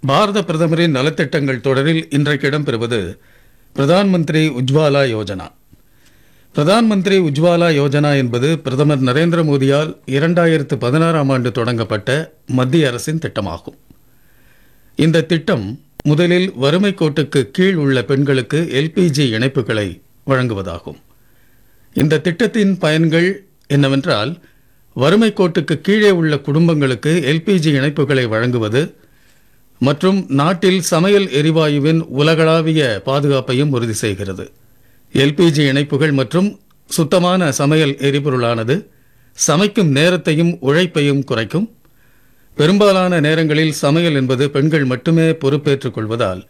பாரத பிரதமரின் நலத்திட்டங்கள் தொடரில் இன்றைக்கு இடம்பெறுவது பிரதான் மந்திரி உஜ்வாலா யோஜனா பிரதான் மந்திரி உஜ்வாலா யோஜனா என்பது பிரதமர் நரேந்திர மோடியால் இரண்டாயிரத்து பதினாறாம் ஆண்டு தொடங்கப்பட்ட மத்திய அரசின் திட்டமாகும் இந்த திட்டம் முதலில் வறுமை கோட்டுக்கு கீழ் உள்ள பெண்களுக்கு எல்பிஜி இணைப்புகளை வழங்குவதாகும் இந்த திட்டத்தின் பயன்கள் என்னவென்றால் வறுமை கோட்டுக்கு கீழே உள்ள குடும்பங்களுக்கு எல்பிஜி இணைப்புகளை வழங்குவது மற்றும் நாட்டில் சமையல் எரிவாயுவின் உலகளாவிய பாதுகாப்பையும் உறுதி செய்கிறது எல்பிஜி இணைப்புகள் மற்றும் சுத்தமான சமையல் எரிபொருளானது சமைக்கும் நேரத்தையும் உழைப்பையும் குறைக்கும் பெரும்பாலான நேரங்களில் சமையல் என்பது பெண்கள் மட்டுமே பொறுப்பேற்றுக் கொள்வதால்